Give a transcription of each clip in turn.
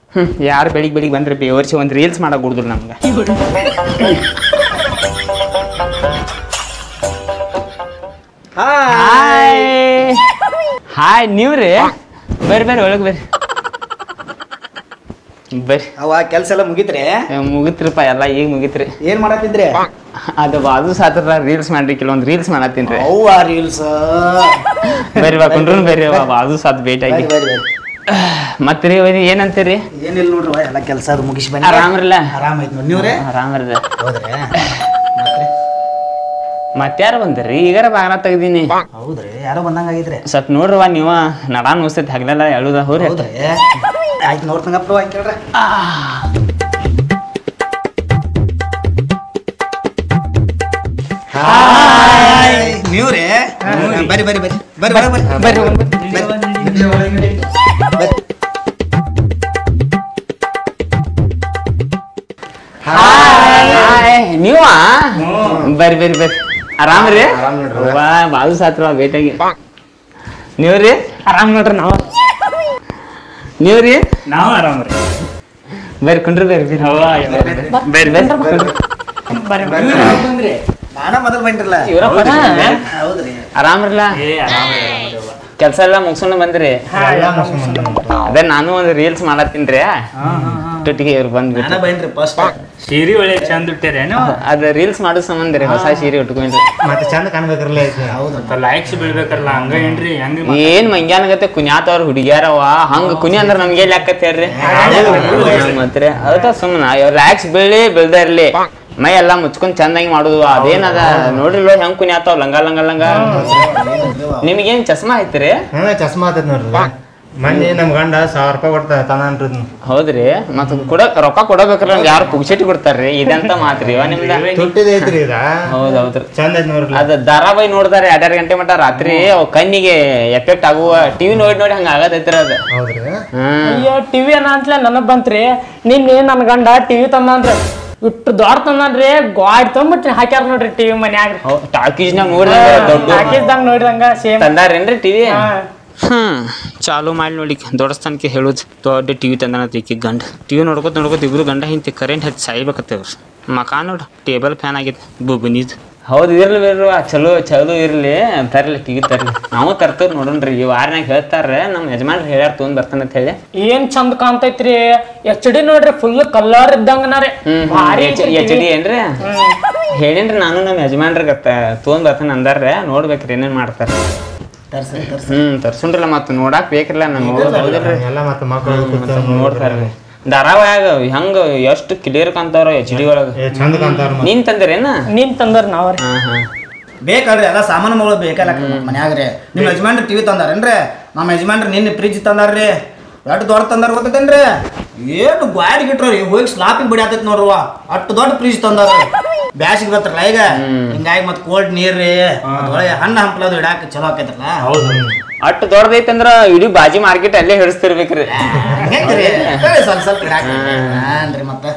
ಹ್ಮ್ ಯಾರು ಬೆಳಿಗ್ಗೆ ಬೆಳಿಗ್ಗೆ ಬಂದ್ರೆ ಬೇವರ್ಸಿ ಒಂದು ರೀಲ್ಸ್ ಮಾಡಕ್ ಕೊಡುದ್ರು ನಮ್ಗೆ ಹಾಯ್ ಹಾಯ್ ನೀವ್ರಿ ಬರ್ರಿ ಬರ್ರಿ ಒಳಗೆ ಬರ್ರಿ ಬರ್ರಿ ಅವ ಕೆಲ್ಸ ಎಲ್ಲ ಮುಗಿತ್ರಿ ಮುಗಿತ್ರಿಪ್ಪ ಎಲ್ಲ ಈಗ ಮುಗಿತ್ರಿ ಏನ್ ಮಾಡತ್ತಿದ್ರಿ ಅದು ಬಾಜು ಸಾತ್ರ ರೀಲ್ಸ್ ಮಾಡ್ರಿ ಕೆಲವೊಂದು ರೀಲ್ಸ್ ಮಾಡತ್ತೀನಿ ಅವ್ವ ರೀಲ್ಸ್ ಬರ್ರಿ ಬಾ ಕುಂಡ್ರನ್ ಬರ್ರಿ ಅವ ಬಾಜು ಸಾತ್ ಭೇಟಿ ಆಗಿ ಮತ್ರಿ ಅವರಿ ಏನಂತೀರಿ ಏನಿಲ್ಲ ನೋಡ್ರಿ ಅವ್ವ, ಎಲ್ಲ ಕೆಲಸ ಅದು ಮುಗಿಸಿ ಬನ್ನಿ ಆರಾಮ್ರಲ್ಲ ಆರಾಮ ಐತ್ ನೋಡಿ ನೀವ್ರಿ ಆರಾಮ್ರದ ಹೌದ್ರಿ ಮತ್ಯಾರ ಬಂದ್ರಿ ಈಗಾರ ಬಾಗ್ನ ತೆಗ್ದೀನಿ ಹೌದ್ರಿ ಯಾರೋ ಬಂದಂಗ ಆಗಿದ್ರಿ ಸ್ವಲ್ಪ ನೋಡ್ರವ ನೀವ ನಡಾ ನುಸ್ತೈತಿ ಹಗ್ಲೆಲ್ಲ ಎಳುದ ಹೋರಿ ಹೌದ್ರಿ ಆಯ್ತು ನೋಡ್ತಂಗಪ್ಪ ಆಯ್ತು ಕೇಳ್ರಿ ಹಾಯ್ ನೀವ್ರಿ ಬರ್ರಿ ಬರ್ರಿ ಬರ್ರಿ ಬರ್ರಿ ಬರ್ರಿ ಬರ್ರಿ ಬರ್ರಿ ಬರ್ರಿ ಹಾಯ್ ನೀವ ಬರ್ರಿ ಬರ್ರಿ ಬರ್ರಿ ಆರಾಮ್ರಿ ವಾ ಬಾಜು ಸಾತ್ರ ಭೇಟಿಯಾಗಿ ನೀವ್ರಿ ಆರಾಮ್ ನೋಡ್ರಿ ನಾವು ನೀವ್ರಿ ನಾವು ಆರಾಮ್ರಿ ಬರ್ರಿ ಕುಂಡ್ರಿ ಬರ್ರಿ ಬರ್ರಿ ಬರ್ರಿ ಬರ್ರಿ ನಾನ ಮೊದಲು ಬಂದ್ರಲ್ಲ ಇವ್ರಪ್ಪ ಹೌದ್ರಿ ಆರಾಮ್ರಲ್ಲ ಏ ಆರಾಮ್ರಿ ಆರಾಮ್ರಿ ಅವ್ವ. ಕೆಲ್ಸ ಎಲ್ಲ ಮುಗ್ಸ್ಕೊಂಡು ಬಂದ್ರಿ ಅದೇ ನಾನು ಒಂದು ರೀಲ್ಸ್ ಮಾಡತ್ತೀನ್ರಿ ಟೊಟ್ಟಿಗೆ ಇವ್ರು ಬಂದ್ಬಿಟ್ಟು ನಾನ ಬಂದ್ರಿ ಫಸ್ಟ್ ಸೀರೆ ಒಳ್ಳೆ ಚಂದ ಇಟ್ಟಿರೇನು ಅದ ರೀಲ್ಸ್ ಮಾಡೋ ಸಂಬಂಧ ರೀ ಹೊಸ ಸೀರೆ ಉಟ್ಕೊಂಡ್ರಿ ಮತ್ತೆ ಚಂದ ಕಾಣ್ಬೇಕ್ರಲ್ಲ ಹೌದು ಮತ್ತ ಲೈಕ್ಸ್ ಬೀಳ್ಬೇಕಲ್ಲ ಹಂಗ ಏನ್ರಿ ಹೆಂಗ್ ಏನ್ ಮಂಗ್ಯಾನಗತ್ತೆ ಕುನ್ಯಾತವ್ರ ಹುಡುಗ್ಯಾರವ ಹಂಗ ಕುನಿ ಅಂದ್ರ ನಮ್ಗೆ ಎಲ್ಲಿ ಹಾಕತ್ತೇಳ್ರಿ ಮತ್ರಿ ಅದಕ್ಕ ಸುಮ್ಮನ ಇವ್ರ ಲ್ಯಾಕ್ಸ್ ಬೀಳಿ ಬೀಳ್ದ ಇರ್ಲಿ ಮೈ ಎಲ್ಲಾ ಮುಚ್ಕೊಂಡ್ ಚಂದಾಗಿ ಮಾಡುದು ಅದೇನದ ನೋಡ್ರಿ ಹೆಂಗ್ ಕುನ್ಯಾತಾವ್ ಲಂಗ ಲಂಗ ಲಂಗ ನಿಮಗೇನ್ ಚಸ್ಮಾ ಐತ್ರಿ ಹಾ ಚಸ್ಮಾ ಆತೈತ್ ನೋಡ್ರಿ ಮೊನ್ನೆ ನಮ್ ಗಂಡ ಸಾವಿರ ರೂಪಾಯಿ ಕೊಡ್ತಾ ತಾನನ್ರಿ ಇದ್ನ. ಹೌದ್ರಿ ಮತ್ ಕೊಡ ರೊಕ್ಕ ಕೊಡಬೇಕ್ರ ನಮ್ಗೆ ಯಾರು ಪುಗ್ಸೆಟಿ ಕೊಡ್ತಾರ್ರಿ ಇದೆಂತ ಮಾತ್ರಿ ಇವ ನಿಮ್ದ ತುಟ್ಟಿದ್ ಐತ್ರಿ ಇದ ಹೌದ್ ಹೌದ್ರಿ ಚಂದ ಐತ್ ನೋಡ್ರಿ ಅದ ಧಾರಾವಾಹಿ ನೋಡ್ತಾರೆ ಎರಡೆರಡು ಗಂಟೆ ಮಟ ರಾತ್ರಿ ಅವ್ ಕಣ್ಣಿಗೆ ಎಫೆಕ್ಟ್ ಆಗುವ ಟಿವಿ ನೋಡಿ ನೋಡಿ ಹಂಗ ಆಗತೈತ್ರಿ ಅದ ಹೌದ್ರಿ ಹ್ಮ್ ಅಯ್ಯೋ ಟಿವಿ ಏನ ಅಂತಲೇ ನನಗ್ ಬಂತ್ರಿ ನಿನ್ನೆ ನನ್ ಗಂಡ ಟಿವಿ ತಂದಂದ್ರಿ ಇಟ್ಟು ದೊಡ್ಡ ತಂದನ್ರಿ ಗಾಡ್ ತೊಂಬಿಟ್ರಿ ಹಾಕ್ಯಾರ ನೋಡ್ರಿ ಟಿವಿ ಮನ್ಯಾಗ ಟಾಕೀಸ್ನಾಗ ನೋಡಿದ್ರೆ ದೊಡ್ಡ ಹಾಕಿಸ್ದಂಗ ನೋಡ್ರಂಗ ಸೇಮ್ ತಂದಾರೇನ್ರಿ ಟಿವಿ ಹ್ಮ್ ಚಾಲು ಮಾಡಿ ನೋಡಿ ದೊಡ್ಡ ಸ್ಥಾನಕ್ಕೆ ಹೇಳೋದು ದೊಡ್ಡ ಟಿವಿ ತಂದಾನ ಈಕಿ ಗಂಡ ಟಿವಿ ನೋಡ್ಕೊತ ನೋಡ್ಕೊತ ಇಬ್ರು ಗಂಡ ಹಿಂತಿ ಕರೆಂಟ್ ಹಚ್ಚಿ ಸಾಯ್ಬೇಕತ್ತೇವ್ರಿ ಮಕ ನೋಡು ಟೇಬಲ್ ಫ್ಯಾನ್ ಆಗೈತೆ ಬುಬನಿದ್ ಹೌದು ಇರ್ಲಿ ಬಿಡ್ರಿ ಚಲೋ ಚಲೋ ಇರ್ಲಿ ತರ್ಲಿ ಟಿವಿ ತರ್ಲಿ ನಾವು ತರ್ತೇವ್ರಿ ನೋಡೋಣ್ರಿ ಈ ವಾರನಾಗ ಹೇಳ್ತಾರ್ರೆ ನಮ್ಮ ಯಜಮಾನ್ರು ಹೇಳ್ಯಾರ ತೊಗೊಂಡ್ ಬರ್ತಾನೆ ಅಂತ ಹೇಳಿ ಏನ್ ಚಂದ ಕಾಣ್ತೈತ್ರಿ ಎಚ್ ಡಿ ನೋಡ್ರಿ ಫುಲ್ ಕಲರ್ ಇದ್ದಂಗನಾರಿ ಭಾರಿ ಐತ್ರಿ ಎಚ್ TV. ಡಿ ಏನ್ರಿ ಹೇಳೇನ್ರಿ ನಾನು ನಮ್ಮ ಯಜಮಾನ್ರಿಗೆ ತೊಗೊಂಡ್ ಬರ್ತಾನೆ ಅಂದಾರ್ರೆ ನೋಡ್ಬೇಕ್ರಿ ಏನೇನ್ ಮಾಡ್ತಾರ ತರ್ಸ್ರಿ ತರ್ಸ್ರಿ ಹ್ಮ್ ತರ್ಸುಂಡ್ರಲ್ಲ ಮತ್ತ ನೋಡಾಕ್ ಬೇಕಿಲ್ಲ ನಮ್ ಹೌದಿಲ್ರಿ ಎಲ್ಲ ಮತ್ತೆ ಮಕ್ಕಳು ಕೂತ್ ನೋಡ್ತಾರ್ರಿ ಧಾರಾವಾಹಿಯಾಗ ಹೆಂಗ ಎಷ್ಟು ಕ್ಲಿಯರ್ ಕಾಣ್ತಾವ್ರ ಎಚ್ ಡಿ ಒಳಗ ಏ ಚಂದ ಕಾಣ್ತಾರ ಮತ್ತೆ. ನೀನ್ ತಂದಿರೇನ ನೀನ್ ತಂದರ್ ನಾವ್ರಿ ಹಾ ಹಾ ಬೇಕಲ್ರಿ ಎಲ್ಲ ಸಾಮಾನುಗಳು ಬೇಕಲ್ಲ ಮನ್ಯಾಗ್ರಿ ನಿಮ್ಮ ಯಜಮಾನ್ರು ಟಿವಿ ತಂದಾರೇನ್ರಿ ನಮ್ಮ ಯಜಮಾನ್ರು ನಿನ್ನೆ ಫ್ರಿಜ್ ತಂದಾರ್ರಿ ಎಷ್ಟು ದೊಡ್ಡ ತಂದಾರ ಗೊತ್ತೈತೇನ್ರಿ ಏನು ಗಾಡಿ ಗಿಟ್ರಿ ಹೋಗಿ ಸ್ಲಾಪಿಗೆ ಬಿಡಿ ಆತೈತಿ ನೋಡ್ರವ್ವ ಅಷ್ಟು ದೊಡ್ಡ ಫ್ರಿಜ್ ತಂದಾರ ಬ್ಯಾಸಿಗೆ ಬರ್ತಲ್ಲ ಈಗ ಹಿಂಗಾಗಿ ಮತ್ತೆ ಕೋಲ್ಡ್ ನೀರ್ರಿ ಅದ್ರೊಳಗೆ ಹಣ್ಣು ಹಂಪಲದು ಇಡಾಕ ಚಲೋ ಆಕೈತ್ರಲ್ಲ ಹೌದು ಅಷ್ಟು ದೊಡ್ಡದೈತಂದ್ರ ಇಡೀ ಬಾಜಿ ಮಾರ್ಕೆಟ್ ಅಲ್ಲೇ ಹಿಡಿಸ್ತಿರ್ಬೇಕ್ರಿ ಹೆಂಗ್ರಿ ಹೇಳಿ ಸ್ವಲ್ಪ ಸ್ವಲ್ಪ ಇಡಾಕ ಹಾನ್ರಿ ಮತ್ತೆ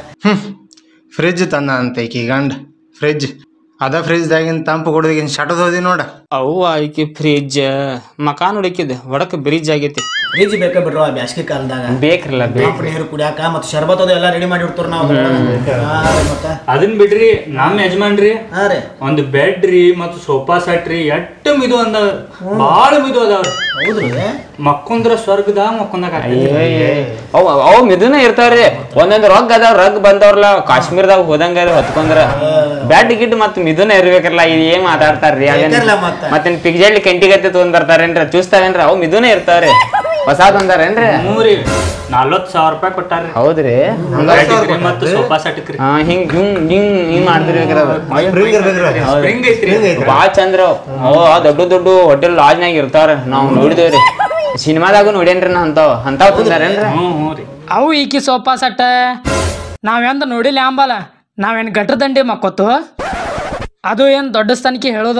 ಫ್ರಿಜ್ ತಂದ ಅಂತ ಈಕಿ ಗಂಡ ಫ್ರಿಜ್ ಅದ ಫ್ರಿಜ್ದಾಗಿನ ತಂಪು ಕುಡ್ದಿಗಿನ್ ಶಟದ್ ಹೋದಿ ನೋಡ ಅವು ಆಯ್ಕೆ ಫ್ರಿಜ್ ಮಕಾ ನೋಡಿಕಿದೆ ಒಡಕ್ ಬ್ರಿಡ್ಜ್ ಆಗೈತಿ ಫ್ರಿಜ್ ಬೇಕ ಬಿಡ್ರವ ಬ್ಯಾಸಿಗೆ ಕಾಲದಾಗ ಬೇಕ್ರಲ್ಲ ಬೇಕ್ ತಂಪು ನೀರು ಕುಡಿಯಾಕ ಮತ್ತೆ ಶರ್ಬತ್ ಅದು ಎಲ್ಲ ರೆಡಿ ಮಾಡಿ ಇಡ್ತಾರ ನಾವು ಅದ್ರೊಳಗ. ಹಾ ರೀ ಮತ್ತೆ ಅದನ್ ಬಿಡ್ರಿ ನಮ್ ಯಜಮಾನ್ರಿ ಹಾ ರೀ ಒಂದ್ ಬೆಡ್ ರೀ ಮತ್ತ್ ಸೋಫಾ ಸೆಟ್ ರೀ ಎಟ್ಟು ಮಿದು ಅಂದ ಬಾಳ ಮಿದು ಅದಾವ್ರಿ ಹೌದ್ರಿ ಮಕ್ಕೊಂದ್ರ ಸ್ವರ್ಗದಾಗ ಮಕ್ಕೊಂದಾಗ ಅವ್ ಅವ್ ಮಿದುನ ಇರ್ತಾವ್ರಿ ಒಂದೊಂದ್ ರಗ್ ಅದಾವ ರಗ್ ಬಂದವ್ರಲ್ಲ ಕಾಶ್ಮೀರದಾಗ ಹೋದಂಗ ಹೊತ್ಕೊಂಡ್ರ ಬ್ಯಾಡ್ ಗಿಡ್ ಮತ್ ಮಿದುನ ಇರ್ಬೇಕಲ್ಲ ಇದು ಏನ್ ಮಾತಾಡ್ತಾರ್ರಿ ಬೇಕಲ್ಲ ಮತ್ತ. ಮತ್ತೇನ್ ಪಿಗ್ಜಳ್ಳಿ ಕೆಂಟಿಗತ್ತೆ ತಗೊಂಡ್ ಬರ್ತಾರೇನ್ರಿ ಚೂಸ್ತಾವೇನ್ರಿ ಅವ್ ಮಿದುನ ಇರ್ತಾವ್ರಿ ಹೊಸಾದ್ ಅಂದಾರೇನ್ರಿ ಮೂರಿ ನಲ್ವತ್ ಸಾವಿರ ರೂಪಾಯಿ ಕೊಟ್ಟಾರ್ರಿ ಹೌದ್ರಿ ಬೆಡ್ ರೀ ಮತ್ತ್ ಸೋಫಾ ಸೆಟ್ ರೀ ಹಾ ಹಿಂಗ್ ಹಿಂಗ್ ಹಿಂಗ್ ಹಿಂಗ್ ಮಾಡ್ತಿರ್ಬೇಕ್ರಿ ಅದು ಸ್ಪ್ರಿಂಗ್ ಇರ್ಬೇಕ್ರಿ ಅದು. ಸ್ಪ್ರಿಂಗ್ ಐತ್ರಿ ಬಾಳ ಚಂದ್ರ ಅವ್ ಆ ದೊಡ್ಡ ದೊಡ್ಡ ಹೋಟೆಲ್ ಲಾಜ್ನಾಗ ಇರ್ತಾರ ನಾವ್ ನೋಡಿದೇವ್ರಿ ಸಿನಿಮಾದಾಗೂ ನೋಡೇನ್ರಿ ನಾ ಅಂತಾವ್ ಅಂತಾವ್ ತಂದಾರೇನ್ರಿ ಹ್ಞೂ ಹ್ಞೂ ರೀ ಅವು ಈಕಿ ಸೋಫಾ ಸೆಟ್ಟ ನಾವೆಂದ ನೋಡಿಲ್ಲ ಅಂಬಲ್ಲ ನಾವೇನು ಗಟ್ರ ದಂಡಿ ಮಕ್ಕೊತ್ತು ಅದು ಏನು ದೊಡ್ಡ ಸ್ಥಾನಕ್ಕೆ ಹೇಳೋದ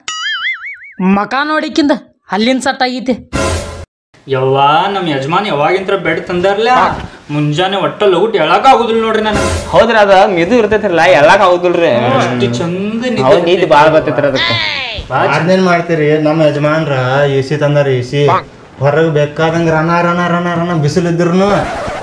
ಮಕ ನೋಡಿಕಿಂದ ಅಲ್ಲಿನ ಸಟ್ ಆಗೈತಿ ಯವ್ವ ನಮ್ ಯಜಮಾನ್ ಯಾವಾಗಿಂತ್ರ ಬೆಡ್ ತಂದಾರ್ಲ ಮುಂಜಾನೆ ಒಟ್ಟ ಲಗುಟ್ ಹೇಳಕ್ ಆಗುದಿಲ್ಲ ನೋಡ್ರಿ ನನಗೆ ಹೌದ್ರಿ ಅದ ಮಿದು ಇರ್ತೈತ್ರಲ್ಲ ಎಲ್ಲಾಕ ಆಗುದಿಲ್ರಿ ಅಷ್ಟು ಚಂದ ಹೌದ್ ನೀತಿ ಬಾಳ ಬರ್ತೈತ್ರಿ ಅದಕ್ಕೆ ಅದ್ನೇನ್ ಮಾಡ್ತೀರಿ ನಮ್ಮ ಯಜಮಾನ್ರ ಎ ಸಿ ತಂದಾರ ಎ ಸಿ ಹೊರಗೆ ಬೇಕಾದಂಗ ರನ ರನ ರನ ರನ ಬಿಸಿಲು ಇದ್ರು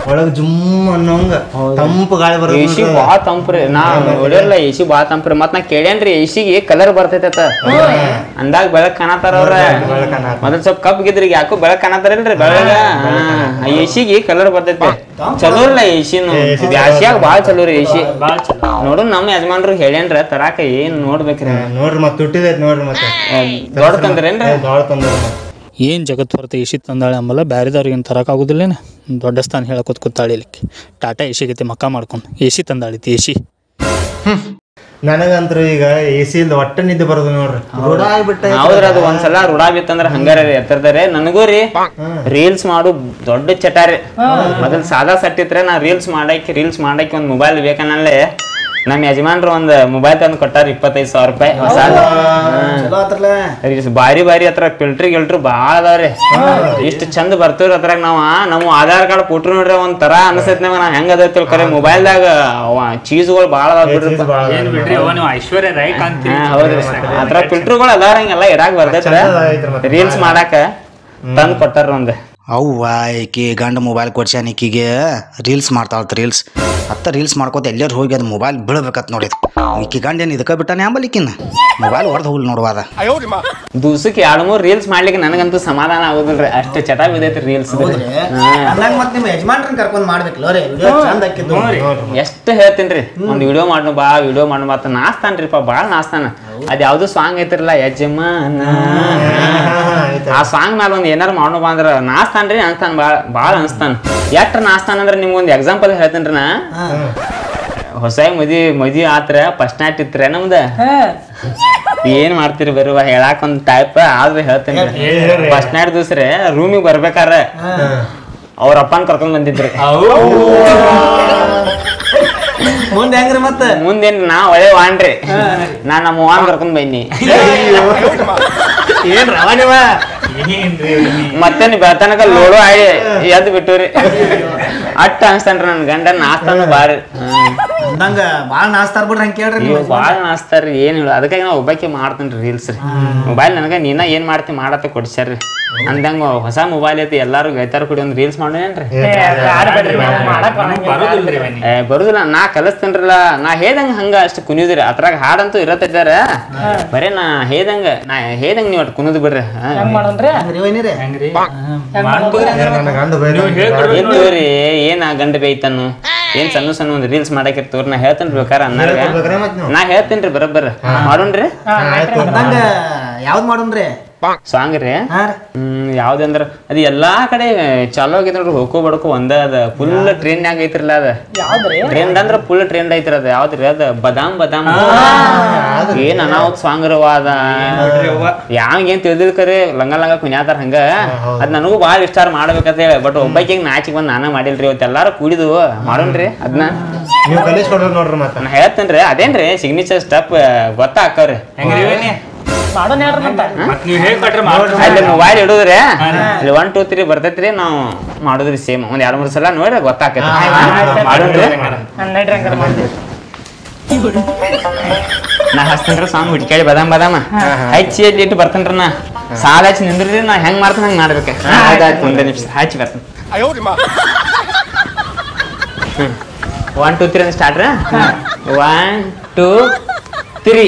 ಒಳಗ್ ಜುಮ್ ಅನ್ನೋಂಗ ತಂಪು ಗಾಳಿ ಎ ಸಿ ಬರೋದು ಭಾಳ ತಂಪ್ರಿ ನಾ ನೋಡಿರಲ್ಲ ಎ ಸಿ ಭಾಳ ತಂಪ್ರಿ ಮತ್ ನಾ ಕೇಳೇನ್ರಿ ಎ ಸಿಗೆ ಕಲರ್ ಬರ್ತೈತತ ಅಂದಾಗ ಬೆಳಕ್ ಕಾಣತಾರ ಅವ್ರ ಮೊದಲ್ ಸ್ವಲ್ಪ ಕಪ್ ಗಿದ್ರಿ ಯಾಕೋ ಬೆಳಕ್ ಕಾಣತಾರಲ್ರಿ ಬೆಳಗ ಎ ಸಿಗೆ ಕಲರ್ ಬರ್ತೈತಿ ಚಲೋ ಇಲ್ಲ ಎ ಸಿನು ಬ್ಯಾಸ್ಯಾಗ ಭಾಳ ಚಲೋ ರೀ ಎ ಸಿ ನೋಡು ನಮ್ಮ ಯಜಮಾನ್ರು ಹೇಳೇನ್ರ ತರಾಕ ಏನ್ ನೋಡ್ಬೇಕ್ರಿ ನೋಡ್ರಿ ಮತ್ತೆ ತುಟ್ಟಿದೈತಿ ನೋಡ್ರಿ ಮತ್ತೆ ದೊಡ್ಡ ತಂದ್ರೇನ್ರಿ ದೊಡ್ಡ ತಂದ್ರ ಏನು ಜಗತ್ತು ಹೊರತು ಎಸಿ ತಂದಾಳೆ ಅಂಬಲ್ಲ ಬ್ಯಾರೆದವ್ರಿಗೆ ಏನು ತರೋಕ್ಕಾಗೋದಿಲ್ಲೇನು ದೊಡ್ಡ ಸ್ಥಾನ ಹೇಳಕೋತ ಕೂತಾಳಿ ಇಲ್ಲಿಕ್ಕೆ ಟಾಟಾ ಎಸಿಗೈತಿ ಮಕ್ಕ ಮಾಡ್ಕೊಂಡು ಎಸಿ ತಂದಾಳಿತಿ ಎಸಿ ನನಗಂತ್ರ ಈಗ ಎ ಸಿ ಇಲ್ದ ಒಟ್ಟ ನಿದ್ದೆ ಬರೋದು ನೋಡ್ರಿ ರೂಢ ಆಗ್ಬಿಟ್ಟ ಹೌದ್ರಿ ಅದು ಒಂದ್ಸಲ ರೂಢ ಬಿತ್ತಂದ್ರ ಹಂಗಾರ ರೀ ಎತ್ತರ್ದಾರೆ ನನಗೂ ರೀ ರೀಲ್ಸ್ ಮಾಡು ದೊಡ್ಡ ಚಟ ರೀ ಮೊದಲ್ ಸಾದಾ ಸಟ್ ಇತ್ರೆ ನಾ ರೀಲ್ಸ್ ಮಾಡಕ್ಕೆ ರೀಲ್ಸ್ ಮಾಡಕ್ಕೆ ಒಂದ್ ಮೊಬೈಲ್ ಬೇಕನ್ನಲ್ಲೇ ನಮ್ಮ ಯಜಮಾನ್ರು ಒಂದ್ ಮೊಬೈಲ್ ತಂದು ಕೊಟ್ಟಾರ ಇಪ್ಪತ್ತೈದು ಸಾವಿರ ರೂಪಾಯಿ ಹೊಸ ಚಲೋ ಆತ್ರಲ್ಲ ಬಾರಿ ಬಾರಿ ಹತ್ರ ಫಿಲ್ಟ್ರ್ ಗಿಲ್ಟ್ರ್ ಭಾಳ ಅದಾವ್ರಿ ಇಷ್ಟ ಚಂದ ಬರ್ತೀವ್ರಿ ಅದ್ರಾಗ ನಾವ ನಮ್ಮ ಆಧಾರ್ ಕಾರ್ಡ್ ಕೊಟ್ರು ನೋಡ್ರಿ ಒಂದ್ ತರ ಅನ್ಸೈತಿ ನಮ್ಗೆ ನಾವ್ ಹೆಂಗ್ ಅದ ಕರೆ ಮೊಬೈಲ್ದಾಗ ಚೀಸ್ಗಳು ಭಾಳ ಅದಾವ ಬಿಡ್ರಿ ಏನ್ ಬಿಡ್ರಿ ಅವ ನೀವು ಐಶ್ವರ್ಯ ರೈ ಕಾಂತಿ ಹಾ, ಹೌದ್ರಿ ಅದ್ರ ಫಿಲ್ಟರ್ಗಳು ಅದಾರ ಹಂಗೆಲ್ಲ ಇರಾಕ್ ಬರ್ತೈತ್ರ ಐತ್ರಿ ಮತ್ತೆ. ರೀಲ್ಸ್ ಮಾಡಾಕ ತಂದ್ ಕೊಟ್ಟಾರ ಒಂದ್ ಅವ್ವ ಈಕಿ ಗಂಡ ಮೊಬೈಲ್ ಕೊಡ್ಸ್ಯಾನ ಈಕಿಗೆ ರೀಲ್ಸ್ ಮಾಡ್ತಾಳತ್ ರೀಲ್ಸ್ ಅತ್ತ ರೀಲ್ಸ್ ಮಾಡ್ಕೋತ ಎಲ್ಲರೂ ಹೋಗಿ ಅದು ಮೊಬೈಲ್ ಬೀಳ್ಬೇಕತ್ ನೋಡಿ ಈಕಿ ಗಂಡ ಏನು ಇದಕ್ಕೆ ಬಿಟ್ಟಾನೆ ಆಂಬಲ್ ಈಕಿನ ಮೊಬೈಲ್ ಹೊಡೆದು ಹೋಗ್ಲಿ ನೋಡುವಾದ ದಿವ್ಸಕ್ಕೆ ಎರಡ್ ಮೂರ್ ರೀಲ್ಸ್ ಮಾಡ್ಲಿಕ್ಕೆ ನನಗಂತೂ ಸಮಾಧಾನ ಆಗೋದಿಲ್ರಿ ಅಷ್ಟು ಚಟ ಬಿದ್ದೈತಿ ರೀಲ್ಸ್ ಅಂದಂಗ ಮತ್ತೆ ನಿಮ್ಮ ಯಜಮಾನ್ರನ್ನ ಕರ್ಕೊಂಡ್ ಮಾಡ್ಬೇಕಲ್ಲ ರೀ ವಿಡಿಯೋ ಚಂದ ಹಾಕಿದ್ದು ಎಷ್ಟ್ ಹೇಳ್ತೀನ್ರಿ ಒಂದ್ ವಿಡಿಯೋ ಮಾಡ್ನು ಬಾ ವಿಡಿಯೋ ಮಾಡ್ನು ಬಾ ಅಂತ ನಾಚ್ತಾನ್ರಿಪ್ಪ ಬಾಳ ನಾಚ್ತಾನ ಅದ್ ಯಾವ್ದು ಸಾಂಗ್ ಐತಿರಲ್ಲ ಯಜಮಾನ ಆ ಸಾಂಗ್ ಮೇಲೆ ಒಂದ್ ಏನಾರ ಮಾಡ್ನು ಬಾ ಅಂದ್ರ ನಾಚ್ತಾನ್ರಿ ಅನ್ಸ್ತಾನ ಬಾಳ ಬಾಳ ಅನ್ಸ್ತಾನ ಎಷ್ಟ್ ನಾಚ್ತಾನ ಅಂದ್ರ ನಿಮ್ಗೊಂದ್ ಎಕ್ಸಾಂಪಲ್ ಹೇಳ್ತೇನ್ರಿ ನಾ ಹೊಸ ಮದಿ ಮದಿ ಆತ್ರ ಫಸ್ಟ್ ನೈಟ್ ಇತ್ರ ನಮ್ದ ಏನ್ ಮಾಡ್ತೀರಿ ಬರುವ ಹೇಳಾಕ ಒಂದ್ ಟೈಪ್ ಆದ್ರೆ ಹೇಳ್ತೇನೆ ಫಸ್ಟ್ ನೈಟ್ ದಿವ್ಸ್ರೆ ರೂಮಿಗೆ ಬರ್ಬೇಕಾರ ಅವ್ರ ಅಪ್ಪನ್ ಕರ್ಕೊಂಡ್ ಬಂದಿದ್ರಿ ಮುಂದೆ ಹೆಂಗ್ರಿ ಮತ್ತೆ ಮುಂದೇನ್ ನಾ ಒಳ್ಳೆ ವಾಣ್ರಿ ನಾ ನಮ್ಮ ಅವ್ವನ್ ಕರ್ಕೊಂಡ್ ಬನ್ನಿ ಏನ್ ರವ ನೀವ ಮತ್ತೆ ನೀ ಬೆಳತನಕ ಲೋಡು ಆಡಿ ಎದ್ದು ಬಿಟ್ಟುರಿ ಅಟ್ಟ ಅನ್ಸ್ತಾನ್ರಿ ನನ್ ಗಂಡ ನಾಸ್ತಾನು ಬಾರಿ ಹ್ಮ್. ಅಂದಂಗ ಬಾಳ ನಾಸ್ತಾರ್ ಬಿಡ್ರಿ ಹಂಗ ಕೇಳ್ರಿ ಇವ್ ನೀವು ಬಾಳ ನಾಸ್ತಾರ್ರಿ ಏನ್ ಹೇಳು ಅದಕ್ಕಾಗಿ ನಾ ಒಬ್ಬಾಕಿ ಮಾಡ್ತೇನ್ರಿ ರೀಲ್ಸ್ ರೀ ಮೊಬೈಲ್ ನನಗ ನೀನ ಏನ್ ಮಾಡ್ತಿ ಮಾಡತ್ತ ಕೊಡ್ಸ್ಯಾರ್ರಿ ಅಂದಂಗ ಹೊಸ ಮೊಬೈಲ್ ಐತಿ ಎಲ್ಲಾರು ಗೈತಾರ ಕೂಡಿ ಒಂದ್ ರೀಲ್ಸ್ ಮಾಡೋಣೇನ್ರಿ ಬರೋದಿಲ್ರಿ ಬನ್ನಿ ಏ ಬರುದಿಲ್ಲ ನಾ ಕಲಿಸ್ತೇನ್ರಲ್ಲ ನಾ ಹೇಳ್ದಂಗ ಹಂಗ ಅಷ್ಟು ಕುಣಿದ್ರಿ ಅದ್ರಾಗ ಹಾಡಂತೂ ಇರತ್ತಿದ್ದಾರ ಬರೇ ನಾ ಹೇಳ್ದಂಗ ನಾ ಹೇಳ್ದಂಗ ನೀವ್ ಒಟ್ಟು ಕುಣಿದ್ ಬಿಡ್ರಿ ಹಾ. ಹೆಂಗ್ ಮಾಡೋಣ್ರಿ ಹೆಂಗ್ರಿ ವೈನಿರಿ ಹೆಂಗ್ರಿ ನನ್ನ ಗಂಡ ಬೈದ ಏನ್ ತಗೋರಿ ಏನ್ ಆ ಗಂಡ ಬೇಯ್ತಾನು ಏನ್ ಸಣ್ಣ ಸಣ್ಣ ಒಂದ್ ರೀಲ್ಸ್ ಮಾಡಾಕಿರ್ತವ್ರಿ ನಾ ಹೇಳ್ತೇನ್ರಿ ಬೇಕಾರ ಅನ್ನಾಗ ಹೇಳ್ಕೊಡ್ಬೇಕ್ರಾ ಮತ್ತ್ ನೀವು? ನಾ ಹೇಳ್ತೇನ್ರಿ ಬರೋಬ್ಬರ ಮಾಡೋಣ್ರಿ ಅಂದಂಗ ಯಾವ್ದ್ ಮಾಡೋಣ್ರಿ ಸಾಂಗ್ ರೀ ಹಾ ರೀ ಹ್ಮ್ ಯಾವ್ದಂದ್ರ ಅದ್ ಎಲ್ಲಾ ಕಡೆ ಚಾಲೂ ಆಗೈತಿ ನೋಡ್ರಿ ಹೋಗೋ ಬಡ್ಕೋ ಒಂದ ಅದ ಫುಲ್ ಟ್ರೆಂಡ್ ಐತ್ರಲ್ಲ ಅದ ಯಾವ್ದ್ರಿ ಟ್ರೆಂಡ್ ಅಂದ್ರ ಫುಲ್ ಟ್ರೆಂಡ್ ಐತ್ರಿ ಅದ ಯಾವ್ದ್ರಿ ಅದ ಬದಾಮ್ ಬದಾಮ್ ಏನ್ ಅನಾಹುತ್ ಸಾಂಗ್ ರವ ಅದ ಯಾವ ಏನ್ ತಿಳಿದಿಲ್ ಕರೆ ಲಂಗ ಲಂಗ ಕುನ್ಯಾತಾರ ಹಂಗ ಅದ್ ನನಗೂ ಬಾಳ ಇಷ್ಟ ಮಾಡ್ಬೇಕಂತ ಹೇಳಿ ಬಟ್ ಒಬ್ಬಾಕಿ ನಾಚಿಕ್ ಬಂದ್ ನಾನ ಮಾಡಿಲ್ರಿ ಇವತ್ತು ಎಲ್ಲಾರು ಕುಡಿದು ಮಾಡೋಣ್ರಿ ಅದನ್ನ ನೀವು ಕಲಿಸ್ಕೊಡ್ರಿ ನೋಡ್ರಿ ಮತ್ತೆ ನಾ ಹೇಳ್ತೇನ್ರಿ ಅದೇನ್ರಿ ಸಿಗ್ನೇಚರ್ ಸ್ಟೆಪ್ ಗೊತ್ತಾಕವ್ರಿ ಹೆಂಗ್ರಿ ಬನ್ನಿ ಮಾಡೋಣ ಹೇಳ್ರಿ ಮತ್ತೆ ಮತ್ ನೀವ್ ಹೇಳ್ಕೊಟ್ರೆ ಮಾಡ್ರಿ ಅಲ್ಲಿ ಮೊಬೈಲ್ ಇಡುದ್ರಿ ಅಲ್ಲಿ ಒನ್ ಟೂ ತ್ರೀ ಬರ್ತೈತ್ರಿ ನಾವು ಮಾಡುದ್ರಿ ಸೇಮ್ ಒಂದ್ ಎರಡ್ ಮೂರ್ ಸಲ ನೋಡ್ರಿ ಗೊತ್ತಾಕೈತಿ ಮಾಡೋಣ್ರಿ ನಡ್ರಿ ಹಂಗಾರ ಮಾಡ್ತೀವಿ ನಾ ಹಚ್ತೇನ್ರಿ ಸಾಂಗ್ ಹುಡ್ಕಾಡಿ ಬದಾಮ್ ಬದಾಮ ಹಚ್ಚಿ ಅಲ್ಲಿ ಇಟ್ಟು ಬರ್ತೇನ್ರಿ ನಾ ಸಾಲ ಹಚ್ಚಿ ನಿಂದ್ರಿ ನಾ ಹೆಂಗ್ ಮಾಡ್ತೇನೆ ಹಂಗ್ ಮಾಡ್ಬೇಕು ಆಯ್ತಾಯ್ತು ಒಂದೇ ನಿಮಿಷ ಹಚ್ಚಿ ಬರ್ತೇನೆ ಒನ್ ಟೂ ತ್ರೀ ಅಂತ ಸ್ಟಾರ್ಟ್ ರೀ ಒನ್ ಟೂ ತ್ರೀ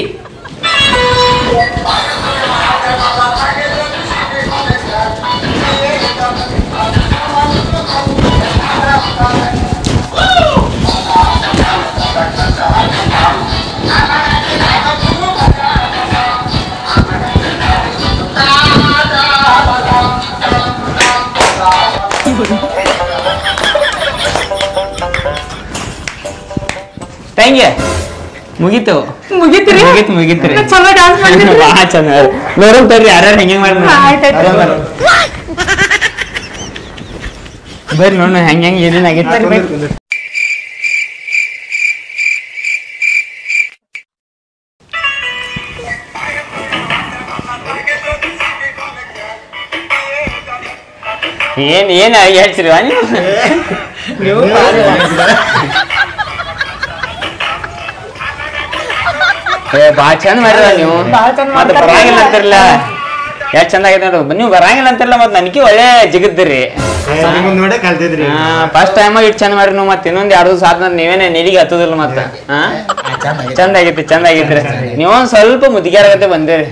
ತಂಗಿ ಮುಗೀತು ಮುಗೀತ್ರಿ ಮುಗೀತು ಮುಗೀತ್ರಿ ಚಲೋ ಡ್ಯಾನ್ಸ್ ಮಾಡಿದ್ರಿ ಭಾಳ ಚಂದ ನೋಡೋಣ ತರ್ರಿ ಯಾರ್ಯಾರು ಹೆಂಗೆ ಮಾಡಿ ಆಯ್ತಾಯ್ತು ಬರ್ರಿ ನೋಡ ಹೆಂಗ್ ಹೆಂಗ್ ಏನೇನ್ ಆಗೈತಿ ಏನ್ ಏನ್ ಹೇಳ್ತೀರಿ ನೀವು ಏ ಬಾ ಚಂದ ಮಾಡಿರ ನೀವು ಭಾಳ ಚಂದ ಮತ್ತೆ ಮಾಡ್ತಾರ್ರಿ. ಬರಂಗಿಲ್ಲ ಅಂತಿರ್ಲ ಎಷ್ಟ್ ಚಂದ ಆಗೈತೆ ನೋಡು ನೀವು ಬರಂಗಿಲ್ಲ ಅಂತಿರ್ಲ ಮತ್ತೆ ನನಗೆ ಒಳ್ಳೆ ಜಿಗದ್ದಿರಿ ನಿಮ್ಮನ್ನ ನೋಡೇ ಕಲ್ತಿದ್ರಿ ಫಸ್ಟ್ ಟೈಮ್ ಇಟ್ ಚಂದ ಮಾಡ್ರಿ ನೀವು ಮತ್ತೆ ಇನ್ನೊಂದ್ ಎರಡು ದಿವಸ ಆದ್ಮೇಲೆ ನೀವೇನೆ ನೆಲಿಗೆ ಹತ್ತದಿಲ್ಲ ಮತ್ತೆ ಹಾ ಚಂದ ಆಗೈತಿ ಚಂದ ಆಗೈತ್ರಿ ನೀವೊಂದ್ ಸ್ವಲ್ಪ ಮುದಿಗ್ಯಾರಗತ್ತೆ ಬಂದಿರಿ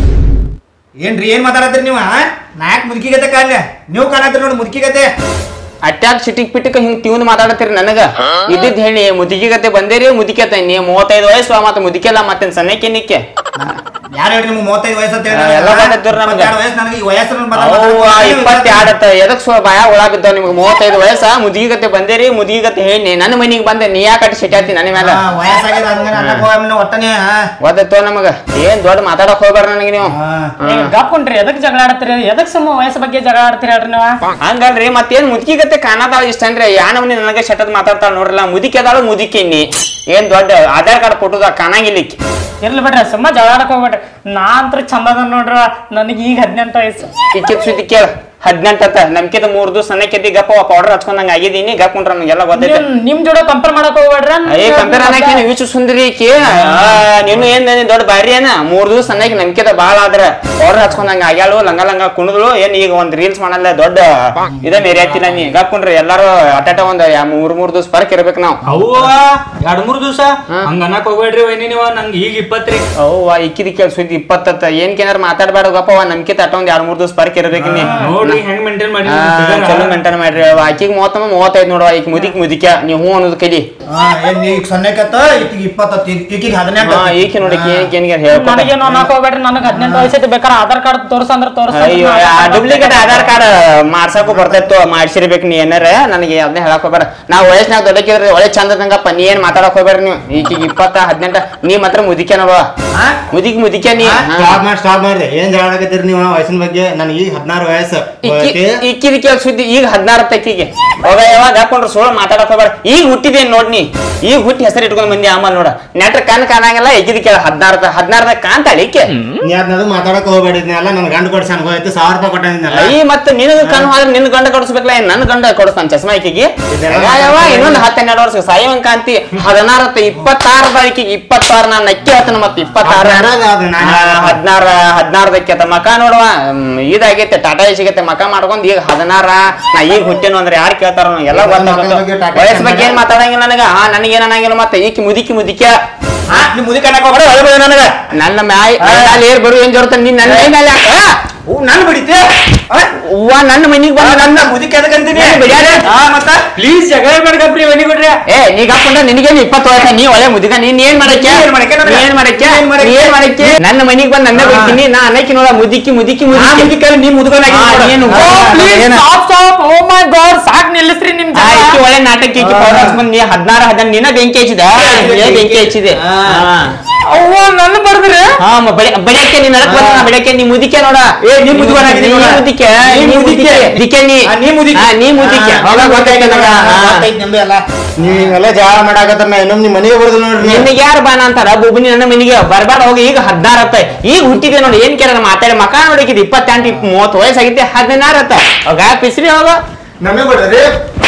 ಏನ್ರಿ ಏನ್ ಮಾತಾಡತ್ತೀರಿ ನೀವು ನಾಲ್ಕು ಮುದುಕಿ ಗತೆ ಕಾಲ ನೀವು ಕಾಣತ್ತೀರಿ ನೋಡಿ ಮುದುಕಿ ಗತೆ ಅಟ್ಯಾಕ್ ಚಿಟಿಕ್ ಪಿಟಿಕ್ ಹಿಂಗ್ ತಿಂದ್ ಮಾತಾಡತ್ತೀರಿ ನನಗ ಇದ್ದಿದ್ ಹೇಳಿ ಮುದುಕಿ ಗತೆ ಬಂದಿರಿ ಮುದುಕಿ ನೀ ಮೂವತ್ತೈದು ವಯಸ್ಸು ಮತ್ತೆ ಮುದುಕಿಲ್ಲ ಮತ್ತೆ ಸಣ್ಣಕ್ಕೆ ನಿಕ್ಕೆ ಯಾರು ಹೇಳಿ ನಿಮ್ಗೆ ಮೂವತ್ತೈದು ವಯಸ್ಸು ಅಂತ ಹೇಳಿ ಹಾ, ಎಲ್ಲ ಗೊತ್ತಾಯ್ತು ನಮ್ಗೆ. ಇಪ್ಪತ್ತೆರಡು ವಯಸ್ಸು ನನಗೆ ಈ ವಯಸ್ಸು ಅವ್ವ ಇಪ್ಪತ್ತೆರಡು ಎದಕ್ ಸ್ವ ಭಯ ಒಳಗಿದ್ದಾವ ನಿಮ್ಗೆ ಮೂವತ್ತೈದು ವಯಸ್ಸ ಮುದುಗಿ ಗತೆ ಬಂದಿರಿ ಮುದುಗಿ ಗತೆ ಹೇಳಿ ನನ್ನ ಮನಿಗೆ ಬಂದೆ ನೀ ಯಾಕೆ ಸಿಟ್ಟಾತಿ ನನ್ನ ಮೇಲೆ ವಯಸ್ಸಾಗಿದೆ ಹಂಗ ಅನ್ನಕ್ ಹೋಗಮ್ಮನ ಒಟ್ಟನೆ ಹಾ. ಗೊತ್ತೋ ನಮಗ ಏನ್ ದೊಡ್ಡ ಮಾತಾಡಕ್ ಹೋಗ್ಬೇಡ ನನಗೆ ನೀವು ಹಾ. ಈಗ ಗಪ್ಕೊಂಡ್ರಿ ಎದಕ್ ಜಗಳ ಆಡ್ತೀರಿ ಎದಕ್ ಸುಮ್ಮ ವಯಸ್ಸು ಬಗ್ಗೆ ಜಗಳ ಆಡ್ತೀರಿ ಹೇಳ್ರಿ ನೀವು ಹಂಗಲ್ರಿ ಮತ್ತೇನ್ ಮುದುಕಿ ಗತೆ ಕಾಣತಾಳ ಇಷ್ಟ ಅಂದ್ರೆ ಯಾನವನಿ ನನಗೆ ಶಟದ್ ಮಾತಾಡ್ತಾಳ ನೋಡ್ರಲ್ಲ ಮುದುಕಿ ಅದಾಳ ಮುದುಕಿ ನೀ ಏನ್ ದೊಡ್ಡ ಆಧಾರ್ ಕಾರ್ಡ್ ಕೊಟ್ಟದ ಕಾಣಂಗಿಲ್ಲ ಈಕಿ. ಇರ್ಲಿ ಬಿಡ್ರಿ ಸುಮ್ಮ ಜಗಳ ಆಡಕ್ ಹೋಗ್ಬೇಡ್ರಿ ನಾ ಅಂತ್ರ ಚಂದ ಅದ ನೋಡ್ರಿ ನನಗೆ ಈಗ ಹದಿನೆಂಟು ವಯಸ್ಸು ಈಕಿದ್ ಸುದ್ದಿ ಕೇಳ ಹದಿನೆಂಟತ್ತ ನಮ್ಕಿತ ಮೂರ್ ದಿವಸ ಸಣ್ಣಕ್ಕಿದ್ದಿ ಗಪ್ಪ ಪೌಡರ್ ಹಚ್ಕೊಂಡಂಗ ಆಗಿದೀನಿ ಗಪ್ ಕುಂಡ್ರ ನಮ್ಗೆಲ್ಲ ಗೊತ್ತೈತೆ ನಿಮ್- ನಿಮ್ ಜೋಡ ಕಂಪೇರ್ ಮಾಡಕ್ ಹೋಗ್ಬೇಡ್ರಿ ಅಯ್ಯ ಕಂಪೇರ್ ಅನ್ನಕ್ಕೆ ನೀನು ವಿಚು ಸುಂದರಿ ಈಕಿ ಆ, ನೀನು ಏನ್ ನೀನ್ ದೊಡ್ಡ ಬಾರಿ ಏನ ಮೂರ್ ದಿವಸ ಅನ್ನಕ್ಕೆ ನಂಬಿಕೆ ಬಾಳ ಆದ್ರ ಪೌಡರ್ ಹಚ್ಕೊಂಡಂಗ ಆಗ್ಯಾಳು ಲಂಗ ಲಂಗ ಕುಣಿದ್ಳು ಏನ್ ಈಗ ಒಂದ್ ರೀಲ್ಸ್ ಮಾಡಲ್ಲ ದೊಡ್ಡ ಇದ ಮೇರಿ ಹತ್ತಿಲ್ಲ ನೀ ಗಪ್ಕೊಂಡ್ರಿ ಎಲ್ಲಾರು ಅಟಾಟ ಒಂದ್ ಯಾ- ಮೂರ್ ಮೂರ್ ದಿವಸ ಪರಕ್ ಇರ್ಬೇಕು ನಾವು ಅವ್ವ ಎರಡ್ ಮೂರ್ ದಿವಸ ಹಂಗ ಅನ್ನಕ್ ಹೋಗ್ಬೇಡ್ರಿ ವೈನಿ ನೀವ ನಂಗೆ ಈಗ ಇಪ್ಪತ್ತ್ರಿ ಅವ್ವ ಇಕ್ಕಿದ ಕೇಳ ಸುದ್ದಿ ಇಪ್ಪತ್ತತ್ತ ಏನ್ ಕೇನಾರ ಮಾತಾಡ್ಬೇಡ ಗಪ್ಪ ನಂಬಿಕೆ ತಟ್ಟ ಒಂದ್ ಎರಡ್ ಮೂರ್ ದಿವಸ ಪರಕ್ ಇರ್ಬೇಕು ನೀ ನೋಡಿ ಹೆಂಗ್ ಮೇಂಟೈನ್ ಮಾಡಿ ಆ, ಚಲೋ ಮೇಂಟೈನ್ ಮಾಡ್ರಿ ಆಕಿಗೆ ಮೂವತ್ತೊಂದು ಮೂವತ್ತೈದು ನೋಡುವ ಈಗ ಮುದಿಕ್ ಮುದಿಕ ನೀವು ಹ್ಞೂ ಅನ್ನೋದು ಕಲಿ ಹಾ, ಏನ್ ಈಗ ಸಣ್ಣಕತ್ತ ಈಕಿಗೆ ಇಪ್ಪತ್ತತ್ತು ಈಕಿಗೆ ಹದಿನೆಂಟು ಹಾ ಈಕಿ ನೋಡಿ ಏನ್ಗೆ ಹೇಳ್ಕೊತ ನನಗೇನು ಅನ್ನಕ್ ಹೋಗ್ಬೇಡ್ರಿ ನನಗೆ ಹದಿನೆಂಟು ವಯಸ್ಸೈತಿ ಬೇಕಾರೆ ಆಧಾರ್ ಕಾರ್ಡ್ ತೋರ್ಸ ಅಂದ್ರೆ ತೋರ್ಸ ಅಯ್ಯೋ ಡೂಪ್ಲಿಕೇಟ್ ಆಧಾರ್ ಕಾರ್ಡ್ ಮಾಡ್ಸಕ್ಕೂ ಬರ್ತೈತು ಮಾಡ್ಸಿರ್ಬೇಕು ನೀ ಏನಾರ ನನಗೆ ಅದನ್ನ ಹೇಳಕ್ ಹೋಗ್ಬೇಡ ನಾ ವಯಸ್ಸಿನಾಗ ದೊಡ್ಡಕ್ಕಿದ್ರೆ ಒಳ್ಳೆ ಚಂದದಂಗಪ್ಪ ನೀ ಏನ್ ಮಾತಾಡಕ್ ಹೋಗ್ಬೇಡ್ರಿ ನೀವು ಈಕಿಗೆ ಇಪ್ಪತ್ತ ಹದಿನೆಂಟ ನೀ ಮಾತ್ರ ಮುದಿಕೆ ನೋಡುವ ಹಾ? ಮುದಿಕ್ ಮುದಿಕೆ ನೀ ಹಾ. ಸ್ಟಾಪ್ ಮಾಡಿ ಸ್ಟಾಪ್ ಮಾಡ್ರಿ ಏನ್ ಜಗಳ ಆಗತ್ತೀರಿ ನೀವು ವಯಸ್ಸಿನ ಬಗ್ಗೆ ನನಗೆ ಈಗ ಹದಿನಾರು ವಯಸ್ಸು ಇಕ್ಕಿ ಐತಿ. ಇಕ್ಕಿದ ಕೇಳ ಸುದ್ದಿ ಈಗ ಹದಿನಾರು ತಕ್ಕಿಗೆ ಹೋಗ ಯಾವಾಗ ಹಾಕೊಂಡ್ರು ಸುಳ್ಳು ಮಾತಾಡಕ್ ಹೋಗ್ಬೇಡ ಈಗ ಹುಟ್ಟಿದೇನ್ ನೋಡ್ ನೀ ಈಗ ಹುಟ್ಟಿ ಹೆಸರು ಇಟ್ಕೊಂಡ್ ಬಂದಿ ಆಮೇಲೆ ನೋಡ ನೆಟ್ರ ಕಣ್ ಕಾಣಂಗಿಲ್ಲ ಇಕ್ಕಿದ ಕೇಳ ಹದಿನಾರು ಹದಿನಾರದ ಕಾಣ್ತಾಳೆ ಈಕೆ ನೀ ಅದನ್ನದು ಮಾತಾಡಕ್ ಹೋಗ್ಬೇಡಿದ್ನಲ್ಲ ನನ್ ಗಂಡು ಕೊಡ್ಸಿ ಅನ್ಕೋಯ್ತು ಸಾವಿರ ರೂಪಾಯಿ ಕೊಟ್ಟಿದ್ನಲ್ಲ ಅಯ್ಯ ಮತ್ತೆ ನಿನಗ ಕಣ್ಣು ಹೋದ್ರೆ ನಿನ್ ಗಂಡ ಕೊಡಿಸ್ಬೇಕಲ್ಲ ಏನ್ ನನ್ ಗಂಡ ಕೊಡಿಸ್ತಾನ ಚಸ್ಮಾ ಈಕಿಗೆ ಯಾವ ಇನ್ನೊಂದು ಹತ್ತು ಹನ್ನೆರಡು ವರ್ಷ ಸಾಯವಂಕ ಕಾಂತಿ ಹದಿನಾರತ್ತ ಇಪ್ಪತ್ತಾರು ಬಾಳಿಕೆಗೆ ಇಪ್ಪತ್ತಾರು ನಾನು ನಕ್ಕಿ ಹತ್ತನ ಮತ್ತೆ ಇಪ್ಪತ್ತಾರು ಹದಿನಾರದ ಅದು ನಾನು ಹದಿನಾರ ಹದಿನಾರದಕ್ಕೆ ಮಕ ನೋಡುವ ಹ್ಮ್, ಇದಾಗೈತೆ ಟಾಟಾ ಏಸಿಗೈತೆ ಮಕ ಮಾಡ್ಕೊಂಡ್ ಈಗ ಹದಿನಾರ ನಾ ಈಗ ಹುಟ್ಟೇನು ಅಂದ್ರೆ ಯಾರು ಕೇಳ್ತಾರ ಎಲ್ಲ ಮಕ್ಕಳ ಬಗ್ಗೆ ಟಾಟಾ ವಯಸ್ಸು ಏಸಿ ಬಗ್ಗೆ ಏನ್ ಮಾತಾಡಂಗಿಲ್ಲ ನನಗ ಹಾ ನನಗೇನ್ ಅನ್ನಂಗಿಲ್ಲ ಮತ್ತೆ ಈಕಿ ಮುದಿಕಿ ಮುದಿಕ ಹಾ, ನೀ ಮುದುಕ ಅನ್ನಕ್ ಹೋಗ್ಬೇಡ ಹೊರಬೇಡ ನನಗ ನನ್ನ ಮ್ಯಾಯ್ ಮ್ಯಾಲೆ ಏರ್ ಬರು ಏನ್ ಜೋರ್ತ ನೀನ್ ನನ್ನ ಮೈ ಮೇಲೆ ಯಾಕ? ಹೂ ನನ್ ಬಿಡಿತೆ ಅವ್ವ ನನ್ನ ಮನಿಗ್ ಬಂದ ನನ್ನ ಮುದುಕ ಎದಕ್ಕಂತೀನಿ ಏನ್ ಬಿಡ್ಯಾರೆ? ಹಾ ಮತ್ತ ಪ್ಲೀಸ್ ಜಗಳ ಮಾಡ್ಕಪ್ರಿ ವೈನಿ ಬಿಡ್ರಿ ಏ ನೀ ಹಾಕೊಂಡ ನಿನಗೇನು ಇಪ್ಪತ್ತು ವಯಸ್ಸ ನೀ ಒಳ್ಳೆ ಮುದುಕ ನೀನ್ ಏನ್ ಮಾಡಕ್ಕೆ ಏನ್ ಮಾಡಕ್ಕೆ ನನಗೆ? ನೀ ಏನ್ ಮಾಡಕ್ಕೆ ಏನ್ ಮಾಡಕ್ಕೆ? ನೀ ಏನ್ ಮಾಡಕ್ಕೆ ನನ್ನ ಮನಿಗ್ ಬಂದ್ ನನ್ನ ಬಿಡ್ತೀನಿ ನಾ ಅನ್ನಕ್ಕೆ ನೋಡ ಮುದುಕಿ ಮುದುಕಿ ಆ ಮುದುಕಿ ಮುದುಕ ನೀ ಮುದುಕನಾಗಿ ಆ, ನೋಡು. ಏನು? ಓ, please. ಏನು? Stop stop oh my god ಸಾಕ್ ನಿಲ್ಲಿಸ್ರಿ ನಿಮ್ ಆ, ಜಗಳ. ಈಕಿ ಒಳ್ಳೆ ನಾಟಕ ಈಕಿ ಪೌಡರ್ ಹಚ್ಕೊಂಡ್ ನೀ ಹದಿನಾರು ಹದಿನಾರು ನೀನ ಬೆಂಕಿ ಹಚ್ಚಿದ ಏ ಬೆಂಕಿ ಹಚ್ಚಿದೆ ಆ. ಹಾ. ಅವ್ವ ನನ್ನ ಬರ್ದ್ರಿ ಹಾ ಮ ಬಡಿ ಬಡಿಯಕ್ಕೆ ನೀನ್ ನಡಕ್ ಬಂದ ಬೆಳಕ್ಕೆ ನೀ ಮುದಿಕೆ ನೋಡ ಏ, ನೀ ಮುದುಕನಾಗಿದ್ದೀನಿ ನೀ ನೋಡ. ಮುದಿಕೆ ನೀ ನೀ ಮುದಿಕೆ ಮುದಿಕೆ. ದಿಕ್ಕೆ ನೀ ಆ, ನೀ ಮುದಿಕೆ. ಆ, ನೀ ಮುದಿಕೆ ಆ, ಹೋಗ ಗೊತ್ತಾಯ್ತು ನನಗ ಹಾ. ಗೊತ್ತಾಯ್ತು ನಿಮ್ದು ಎಲ್ಲ ನೀವ್ ಹಿಂಗೆಲ್ಲ ಜಗಳ ಮಾಡಾಕತ್ತಾರ ನಾ ಇನ್ನೊಮ್ಮೆ ನಿಮ್ ಮನೆಗೆ ಬರ್ದು ನೋಡ್ರಿ ನಿನಗೆ ಯಾರು ಬಾನ ಅಂತಾರ ಬುಬ್ನಿ ನನ್ನ ಮನಿಗೆ ಬರ್ಬಾರ್ದ ಹೋಗಿ ಈಗ ಹದಿನಾರು ಹತ್ತ ಈಗ ಹುಟ್ಟಿದೆ ನೋಡಿ ಏನ್ ಕೇಳ ಮಾತಾಡಿ ಮಕ ನೋಡಿಕಿದ್ ಇಪ್ಪತ್ತೆಂಟು ಇಪ್ಪ ಮೂವತ್ತು ವಯಸ್ಸಾಗಿದ್ದೆ ಹದಿನಾರು ಹತ್ತ ಹೋಗ ಪಿಸ್ರಿ ಹೋಗ ನಮಗೆ ಬಿಡ್ರಿ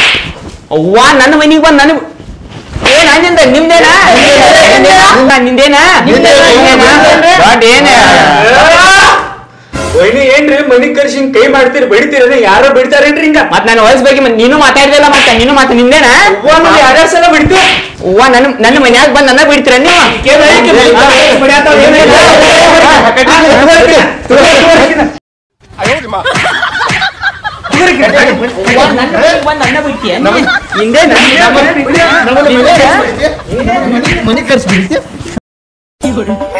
ಅವ್ವ ನನ್ನ ಮನಿಗೆ ಬಂದ್ ನನ್ ಏನ್ ಅಂದಿಂದ ನಿಮ್ದೇನಾ ನಿಮ್ದೇನಾ? ನಿಂದೇನಾ ನಿಂದೇನಾ? ದೊಡ್ಡ ಏನ ವೈನಿ ಏನ್ರಿ ಮನಿಗ್ ಕರ್ಸಿ ಹಿಂಗ್ ಕೈ ಮಾಡ್ತೀರಿ ಬಡಿತೀರಿ ಯಾರೋ ಬಿಡ್ತಾರೇನ್ರಿ ಹಿಂಗ ಮತ್ ನನ್ನ ವಯಸ್ಸು ಬಗ್ಗೆ ಮತ್ತ್ ನೀನು ಮಾತಾಡ್ದಿಲ್ಲ ಮತ್ತೆ ನೀನು ಮಾತ ನಿಂದೇನಾ ಎರಡ್ ಸಲ ಬಿಡ್ತೀವಿ ಅವ್ವ ನನ್ನ ನನ್ನ ಮನ್ಯಾಗ ಬಂದ್ ನನ್ನ ಬಿಡ್ತೀರ ನೀವು ಅವ್ವ, ನನ್ನ ಮನೆಗ್ ಬಂದ್ ನನ್ನ ಬಿಡ್ತೀಯ ಹಿಂದೆ ಮನೆ ಕರ್ಸಿ